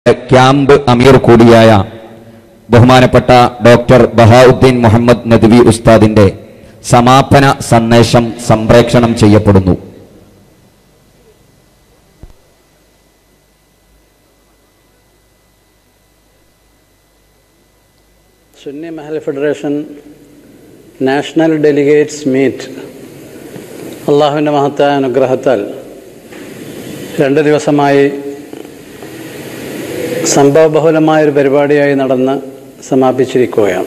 camp അമീർ കൂടിയായ ബഹുമാനപ്പെട്ട doctor Bahauddin Muhammad Nadvi ഉസ്താദിന്റെ സമാപന സന്ദേശം സംപ്രേക്ഷണം ചെയ്യപ്പെടുന്നു Sunni Mahal federation national delegates meet അള്ളാഹുവിൻ്റെ മഹത്തായ അനുഗ്രഹത്താൽ രണ്ട് ദിവസമായി സംഭവബഹുലമായൊരു പരിപാടിയായി നടന്ന് സമാപിച്ചിരിക്കുകയാണ്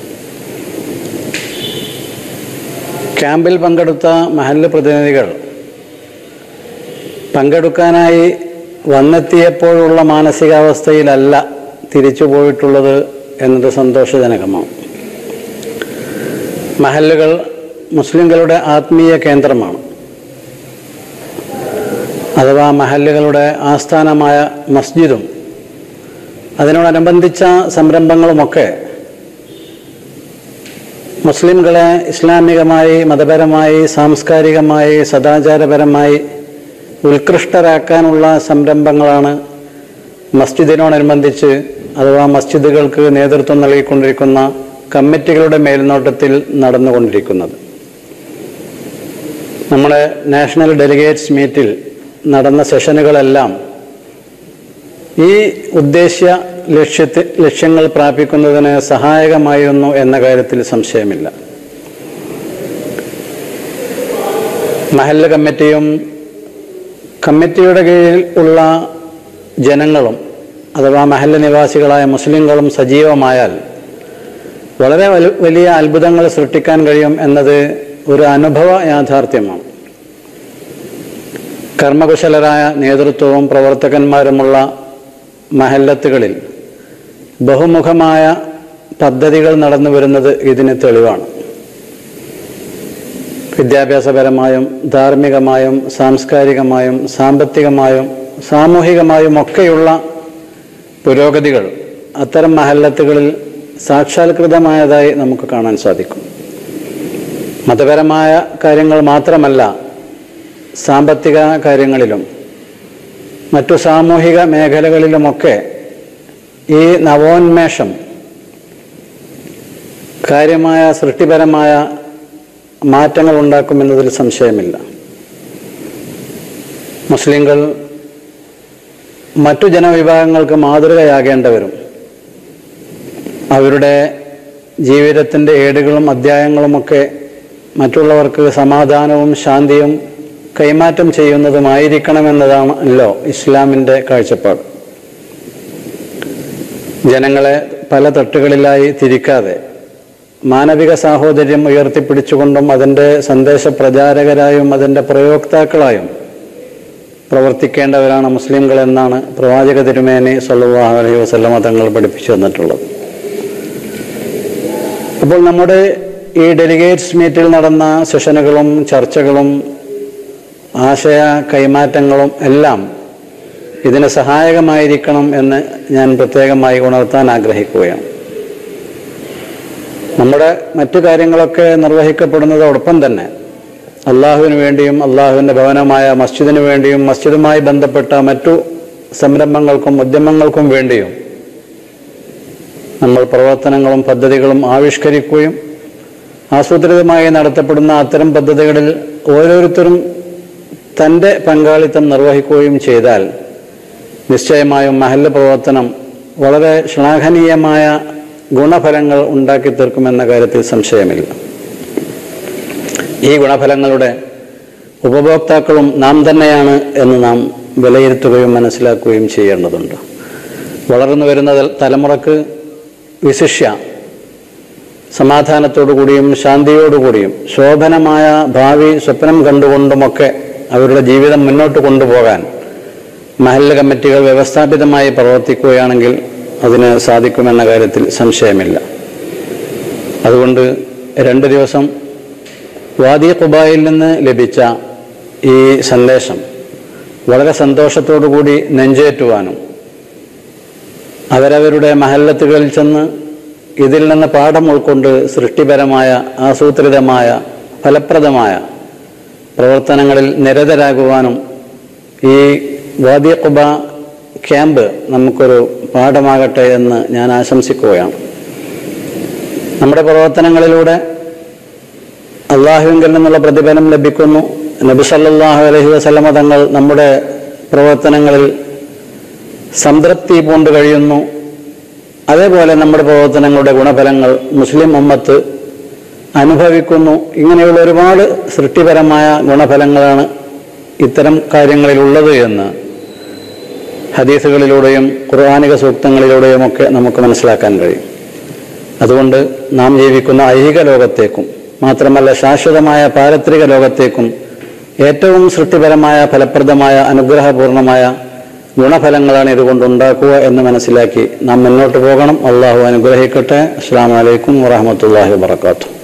ക്യാമ്പിൽ പങ്കെടുത്ത മഹല്ല് പ്രതിനിധികൾ പങ്കെടുക്കാനായി വന്നെത്തിയപ്പോഴുള്ള മാനസികാവസ്ഥയിലല്ല തിരിച്ചു പോയിട്ടുള്ളത് എന്നത് സന്തോഷജനകമാണ് മഹല്ലുകൾ മുസ്ലിങ്ങളുടെ ആത്മീയ കേന്ദ്രമാണ് അഥവാ മഹല്ലുകളുടെ ആസ്ഥാനമായ മസ്ജിദും അതിനോടനുബന്ധിച്ച സംരംഭങ്ങളുമൊക്കെ മുസ്ലിംകളെ ഇസ്ലാമികമായി മതപരമായി സാംസ്കാരികമായി സദാചാരപരമായി ഉത്കൃഷ്ടരാക്കാനുള്ള സംരംഭങ്ങളാണ് മസ്ജിദിനോടനുബന്ധിച്ച് അഥവാ മസ്ജിദുകൾക്ക് നേതൃത്വം നൽകിക്കൊണ്ടിരിക്കുന്ന കമ്മിറ്റികളുടെ മേൽനോട്ടത്തിൽ നടന്നുകൊണ്ടിരിക്കുന്നത് നമ്മുടെ നാഷണൽ ഡെലിഗേറ്റ്സ് മീറ്റിൽ നടന്ന സെഷനുകളെല്ലാം ഈ ഉദ്ദേശ്യ ലക്ഷ്യത്തെ ലക്ഷ്യങ്ങൾ പ്രാപിക്കുന്നതിന് സഹായകമായിരുന്നു എന്ന കാര്യത്തിൽ സംശയമില്ല മഹല്ല് കമ്മിറ്റിയും കമ്മിറ്റിയുടെ കീഴിൽ ഉള്ള ജനങ്ങളും അഥവാ മഹല്ല് നിവാസികളായ മുസ്ലിങ്ങളും സജീവമായാൽ വളരെ വലു- വലിയ അത്ഭുതങ്ങൾ സൃഷ്ടിക്കാൻ കഴിയും എന്നത് ഒരു അനുഭവ യാഥാർത്ഥ്യമാണ് കർമ്മകുശലരായ നേതൃത്വവും പ്രവർത്തകന്മാരുമുള്ള മഹല്ലത്തുകളിൽ ബഹുമുഖമായ പദ്ധതികൾ നടന്നു വരുന്നത് ഇതിന് തെളിവാണ് വിദ്യാഭ്യാസപരമായും ധാർമ്മികമായും സാംസ്കാരികമായും സാമ്പത്തികമായും സാമൂഹികമായും ഒക്കെയുള്ള പുരോഗതികൾ അത്തരം മഹല്ലത്തുകളിൽ സാക്ഷാത്കൃതമായതായി നമുക്ക് കാണാൻ സാധിക്കും മതപരമായ കാര്യങ്ങൾ മാത്രമല്ല സാമ്പത്തിക കാര്യങ്ങളിലും മറ്റു സാമൂഹിക മേഖലകളിലുമൊക്കെ ഈ നവോന്മേഷം കാര്യമായ സൃഷ്ടിപരമായ മാറ്റങ്ങൾ ഉണ്ടാക്കുമെന്നതിൽ സംശയമില്ല മുസ്ലിങ്ങൾ മറ്റു ജനവിഭാഗങ്ങൾക്ക് മാതൃകയാകേണ്ടവരും അവരുടെ ജീവിതത്തിൻ്റെ ഏടുകളും അധ്യായങ്ങളുമൊക്കെ മറ്റുള്ളവർക്ക് സമാധാനവും ശാന്തിയും കൈമാറ്റം ചെയ്യുന്നതുമായിരിക്കണമെന്നതാണല്ലോ ഇസ്ലാമിൻ്റെ കാഴ്ചപ്പാട് ജനങ്ങളെ പല തട്ടുകളിലായി തിരിക്കാതെ മാനവിക സാഹോദര്യം ഉയർത്തിപ്പിടിച്ചുകൊണ്ടും അതിൻ്റെ സന്ദേശ പ്രചാരകരായും അതിൻ്റെ പ്രയോക്താക്കളായും പ്രവർത്തിക്കേണ്ടവരാണ് മുസ്ലിംകൾ എന്നാണ് പ്രവാചക തിരുമേനി സല്ലല്ലാഹു അലൈഹി വസല്ലമ തങ്ങൾ പഠിപ്പിച്ചു തന്നിട്ടുള്ളത് അപ്പോൾ നമ്മുടെ ഈ ഡെലിഗേറ്റ്സ് മീറ്റിൽ നടന്ന സെഷനുകളും ചർച്ചകളും ആശയ കൈമാറ്റങ്ങളും എല്ലാം ഇതിന് സഹായകമായിരിക്കണം എന്ന് ഞാൻ പ്രത്യേകമായി ഉണർത്താൻ ആഗ്രഹിക്കുകയാണ് നമ്മുടെ മറ്റു കാര്യങ്ങളൊക്കെ നിർവഹിക്കപ്പെടുന്നതോടൊപ്പം തന്നെ അള്ളാഹുവിന് വേണ്ടിയും അള്ളാഹുവിൻ്റെ ഭവനമായ മസ്ജിദിന് വേണ്ടിയും മസ്ജിദുമായി ബന്ധപ്പെട്ട മറ്റു സംരംഭങ്ങൾക്കും ഉദ്യമങ്ങൾക്കും വേണ്ടിയും നമ്മൾ പ്രവർത്തനങ്ങളും പദ്ധതികളും ആവിഷ്കരിക്കുകയും ആസൂത്രിതമായി നടത്തപ്പെടുന്ന അത്തരം പദ്ധതികളിൽ ഓരോരുത്തരും തൻ്റെ പങ്കാളിത്തം നിർവഹിക്കുകയും ചെയ്താൽ നിശ്ചയമായും മഹല്ല പ്രവർത്തനം വളരെ ശ്ലാഘനീയമായ ഗുണഫലങ്ങൾ ഉണ്ടാക്കി തീർക്കുമെന്ന കാര്യത്തിൽ സംശയമില്ല ഈ ഗുണഫലങ്ങളുടെ ഉപഭോക്താക്കളും നാം തന്നെയാണ് എന്ന് നാം വിലയിരുത്തുകയും മനസ്സിലാക്കുകയും ചെയ്യേണ്ടതുണ്ട് വളർന്നു വരുന്ന തല- തലമുറക്ക് വിശിഷ്യ സമാധാനത്തോടുകൂടിയും ശാന്തിയോടുകൂടിയും ശോഭനമായ ഭാവി സ്വപ്നം കണ്ടുകൊണ്ടുമൊക്കെ അവരുടെ ജീവിതം മുന്നോട്ട് കൊണ്ടുപോകാൻ മഹല്ല് കമ്മിറ്റികൾ വ്യവസ്ഥാപിതമായി പ്രവർത്തിക്കുകയാണെങ്കിൽ അതിന് സാധിക്കുമെന്ന കാര്യത്തിൽ സംശയമില്ല അതുകൊണ്ട് രണ്ട് ദിവസം വാദി ഖുബായിൽ നിന്ന് ലഭിച്ച ഈ സന്ദേശം വളരെ സന്തോഷത്തോടു കൂടി നെഞ്ചേറ്റുവാനും അവരവരുടെ മഹല്ലത്തുകളിൽ ചെന്ന് ഇതിൽ നിന്ന് പാഠം ഉൾക്കൊണ്ട് സൃഷ്ടിപരമായ ആസൂത്രിതമായ ഫലപ്രദമായ പ്രവർത്തനങ്ങളിൽ നിരതരാകുവാനും ഈ വാദി ഖുബ ക്യാമ്പ് നമുക്കൊരു പാഠമാകട്ടെ എന്ന് ഞാൻ ആശംസിക്കുകയാണ് നമ്മുടെ പ്രവർത്തനങ്ങളിലൂടെ അള്ളാഹുവിങ്കിൽ നിന്നുള്ള പ്രതിഫലം ലഭിക്കുന്നു നബി സല്ലല്ലാഹു അലൈഹി വസല്ലമ തങ്ങൾ നമ്മുടെ പ്രവർത്തനങ്ങളിൽ സംതൃപ്തി പൂണ്ട് കഴിയുന്നു അതേപോലെ നമ്മുടെ പ്രവർത്തനങ്ങളുടെ ഗുണഫലങ്ങൾ മുസ്ലിം ഉമ്മത്ത് അനുഭവിക്കുന്നു ഇങ്ങനെയുള്ള ഒരുപാട് സൃഷ്ടിപരമായ ഗുണഫലങ്ങളാണ് ഇത്തരം കാര്യങ്ങളിലുള്ളത് എന്ന് ഹദീസുകളിലൂടെയും ഖുർആാനിക സൂക്തങ്ങളിലൂടെയും ഒക്കെ നമുക്ക് മനസ്സിലാക്കാൻ കഴിയും അതുകൊണ്ട് നാം ജീവിക്കുന്ന ഐഹിക ലോകത്തേക്കും മാത്രമല്ല ശാശ്വതമായ പാരത്രിക ലോകത്തേക്കും ഏറ്റവും സൃഷ്ടിപരമായ ഫലപ്രദമായ അനുഗ്രഹപൂർണമായ ഗുണഫലങ്ങളാണ് ഇതുകൊണ്ട് ഉണ്ടാക്കുക എന്ന് മനസ്സിലാക്കി നാം മുന്നോട്ട് പോകണം അള്ളാഹു അനുഗ്രഹിക്കട്ടെ അസ്സാം വലൈക്കും വാഹമത്തല്ലാഹി വാത്തു